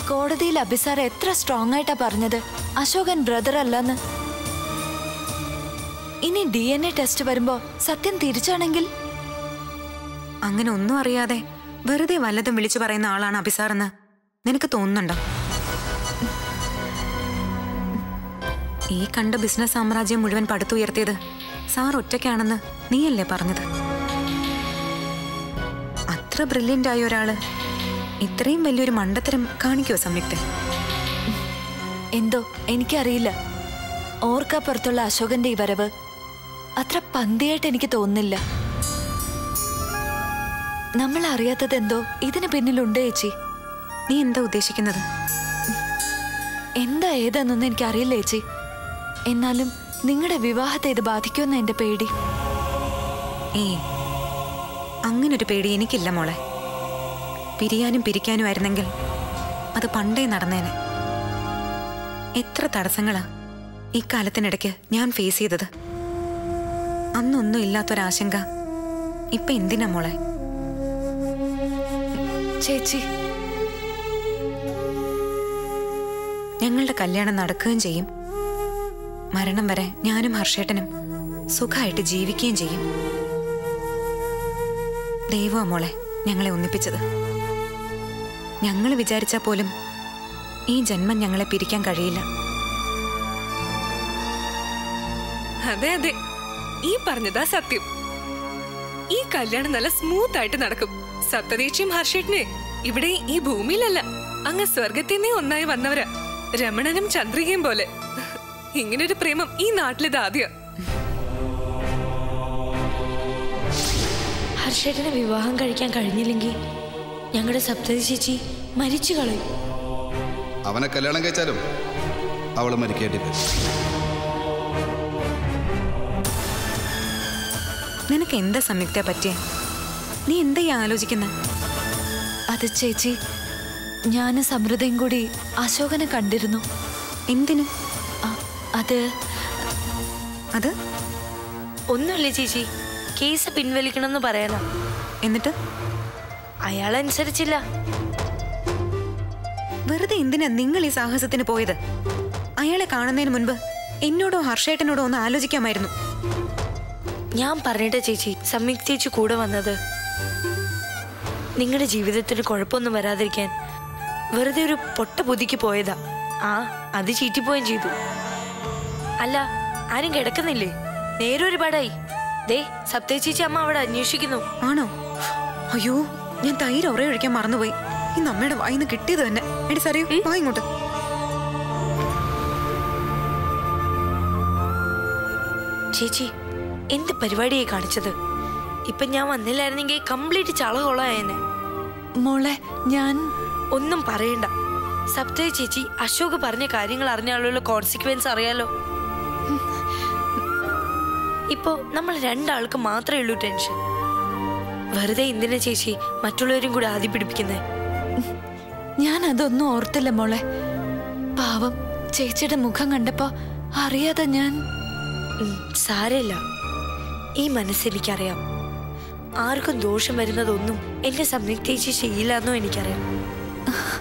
കോടതിയിൽ അഭിസാർ എത്ര സ്ട്രോങ് ആയിട്ടാ പറഞ്ഞത് അശോകൻ ബ്രദർ അല്ലെന്ന് ഇനി ഡി എൻ എ ടെസ്റ്റ് വരുമ്പോ സത്യം തിരിച്ചാണെങ്കിൽ അങ്ങനെ ഒന്നും അറിയാതെ വെറുതെ വല്ലതും വിളിച്ചു പറയുന്ന ആളാണ് അഭിസാറെന്ന് നിനക്ക് തോന്നുന്നുണ്ടോ ഈ കണ്ട ബിസിനസ് സാമ്രാജ്യം മുഴുവൻ പടുത്തുയർത്തിയത് സാർ ഒറ്റയ്ക്കാണെന്ന് നീയല്ലേ പറഞ്ഞത് അത്ര ബ്രില്യൻ്റ് ആയ ഒരാള് ഇത്രയും വലിയൊരു മണ്ടത്തരം കാണിക്കുമോ സംയുക്ത എന്തോ എനിക്കറിയില്ല ഓർക്കപ്പുറത്തുള്ള അശോകന്റെ ഈ വരവ് അത്ര പന്തിയായിട്ട് എനിക്ക് തോന്നുന്നില്ല നമ്മൾ അറിയാത്തത് എന്തോ ഇതിന് പിന്നിലുണ്ട് ചേച്ചി നീ എന്താ ഉദ്ദേശിക്കുന്നത് എന്താ ഏതാന്നൊന്നും എനിക്കറിയില്ല ചേച്ചി എന്നാലും നിങ്ങളുടെ വിവാഹത്തെ ഇത് ബാധിക്കുമെന്ന എന്റെ പേടി ഏയ് അങ്ങനൊരു പേടി എനിക്കില്ല മോളെ പിരിയാനും പിരിക്കാനും ആയിരുന്നെങ്കിൽ അത് പണ്ടേ നടന്നേനെ എത്ര തടസ്സങ്ങളാ ഈ കാലത്തിനിടയ്ക്ക് ഞാൻ ഫേസ് ചെയ്തത് അന്നൊന്നും ഇല്ലാത്തൊരാശങ്ക ഇപ്പൊ എന്തിനാ മോളെ ചേച്ചി ഞങ്ങളുടെ കല്യാണം നടക്കുകയും ചെയ്യും മരണം വരെ ഞാനും ഹർഷേട്ടനും സുഖമായിട്ട് ജീവിക്കുകയും ചെയ്യും ദൈവമാ മോളെ ഞങ്ങളെ ഒന്നിപ്പിച്ചത് ഞങ്ങൾ വിചാരിച്ചാൽ പോലും ഈ ജന്മം ഞങ്ങളെ പിരിക്കാൻ കഴിയില്ല അതെ അതെ ഈ പറഞ്ഞതാ സത്യം ഈ കല്യാണം നല്ല സ്മൂത്ത് ആയിട്ട് നടക്കും സപ്തദേശിയും ഹർഷേട്ടിനെ ഇവിടെ ഈ ഭൂമിയിലല്ല അങ്ങ് സ്വർഗത്തിന്നേ ഒന്നായി വന്നവരാ രമണനും ചന്ദ്രികയും പോലെ ഇങ്ങനൊരു പ്രേമം ഈ നാട്ടിലിത് ആദ്യ ഹർഷേട്ടനെ വിവാഹം കഴിക്കാൻ കഴിഞ്ഞില്ലെങ്കിൽ ഞങ്ങളുടെ സപ്തതി ചേച്ചി മരിച്ചു കളയും അവനെ കല്യാണം കഴിച്ചാലും അവള് മരിക്കേണ്ടി വരും നിനക്ക് എന്താ സംയുക്ത പറ്റിയ നീ എന്താ ഈ ആലോചിക്കുന്നത് അത് ചേച്ചി ഞാനും സമൃദ്ധയും കൂടി അശോകനെ കണ്ടിരുന്നു എന്തിന് ആ, അത് അത് ഒന്നുമില്ല ചേച്ചി കേസ് പിൻവലിക്കണം എന്ന് പറയാനാ എന്നിട്ട് അയാൾ അനുസരിച്ചില്ല വെറുതെ എന്തിനാ നിങ്ങൾ ഈ സാഹസത്തിന് പോയത് അയാളെ കാണുന്നതിന് മുൻപ് എന്നോടോ ഹർഷേട്ടനോടോ ഒന്ന് ആലോചിക്കാമായിരുന്നു ഞാൻ പറഞ്ഞിട്ട് ചേച്ചി സംയുക്ത ചേച്ചി കൂടെ വന്നത് നിങ്ങളുടെ ജീവിതത്തിന് കുഴപ്പമൊന്നും വരാതിരിക്കാൻ വെറുതെ ഒരു പൊട്ട ബുദ്ധിക്ക് പോയതാ ആ അത് ചീറ്റിപ്പോയും ചെയ്തു അല്ല ആരും കിടക്കുന്നില്ലേ നേരെ ഒരുപാടായി ദേ സപ്തേ ചേച്ചി അമ്മ അവിടെ അന്വേഷിക്കുന്നു ആണോ അയ്യോ ഞാൻ തൈര് ഉറ ഒഴിക്കാൻ മറന്നുപോയി ഇന്ന് അമ്മയുടെ വായിന്ന് കിട്ടിയത് തന്നെ എടി സറിയോ വാ ഇങ്ങോട്ട് ചേച്ചി എന്ത് പരിപാടിയായി കാണിച്ചത് ഇപ്പൊ ഞാൻ വന്നില്ലായിരുന്നെങ്കിൽ കംപ്ലീറ്റ് ചളകൊളായേനെ മോളെ ഞാൻ ഒന്നും പറയണ്ട സപ്തയ ചേച്ചി അശോക് പറഞ്ഞ കാര്യങ്ങൾ അറിഞ്ഞാലുള്ള കോൺസിക്വൻസ് അറിയാലോ ഇപ്പോ നമ്മൾ രണ്ടാൾക്ക് മാത്രമേ ഉള്ളൂ ടെൻഷൻ വെറുതെ എന്തിനാ ചേച്ചി മറ്റുള്ളവരും കൂടി ആദ്യം പിടിപ്പിക്കുന്നേ ഞാൻ അതൊന്നും ഓർത്തില്ല മോളെ പാവം ചേച്ചിയുടെ മുഖം കണ്ടപ്പോ അറിയാതെ ഞാൻ ഉം, സാരമില്ല ഈ മനസ്സെനിക്കറിയാം ആർക്കും ദോഷം വരുന്നതൊന്നും എന്റെ സംയുക്ത ചേച്ചി ചെയ്യില്ല എന്നും എനിക്കറിയാം